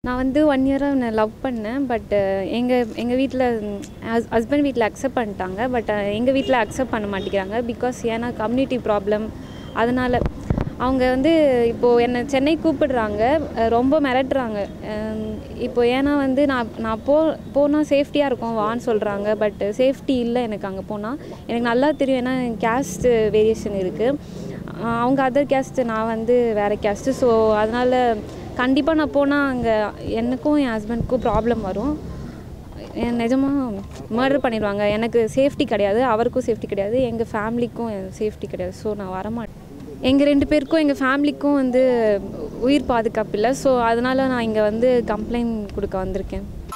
நான் வந்து ஒன் இயராக நான் லவ் பண்ணேன் பட் எங்கள் எங்கள் வீட்டில் ஹஸ்பண்ட் வீட்டில் அக்செப்ட் பண்ணிட்டாங்க பட் எங்கள் வீட்டில் அக்செப்ட் பண்ண மாட்டேங்கிறாங்க பிகாஸ் ஏன்னா கம்யூனிட்டி ப்ராப்ளம் அதனால் அவங்க வந்து இப்போது என்னை சென்னை கூப்பிடுறாங்க அஹ் ரொம்ப மிரட்டுறாங்க அஹ் இப்போ ஏன்னா வந்து நான் நான் போ போனால் சேஃப்டியாக இருக்கும் வான்னு சொல்கிறாங்க பட் சேஃப்டி இல்லை எனக்கு அங்கே போனால் எனக்கு நல்லா தெரியும் ஏன்னா கேஸ்ட் வேரியேஷன் இருக்குது அவங்க அதர் கேஸ்ட்டு நான் வந்து வேறு கேஸ்ட்டு ஸோ அதனால் கண்டிப்பாக நான் போனால் அங்கே எனக்கும் என் ஹஸ்பண்டுக்கும் ப்ராப்ளம் வரும் என் நிஜமாக மர்டர் பண்ணிடுவாங்க எனக்கு சேஃப்டி கிடையாது அவருக்கும் சேஃப்டி கிடையாது எங்கள் ஃபேமிலிக்கும் சேஃப்டி கிடையாது ஸோ நான் வரமாட்டேன் எங்கள் ரெண்டு பேருக்கும் எங்கள் ஃபேமிலிக்கும் வந்து உயிர் பாதுகாப்பு இல்லை ஸோ அதனால் நான் இங்கே வந்து கம்ப்ளைண்ட் கொடுக்க வந்திருக்கேன்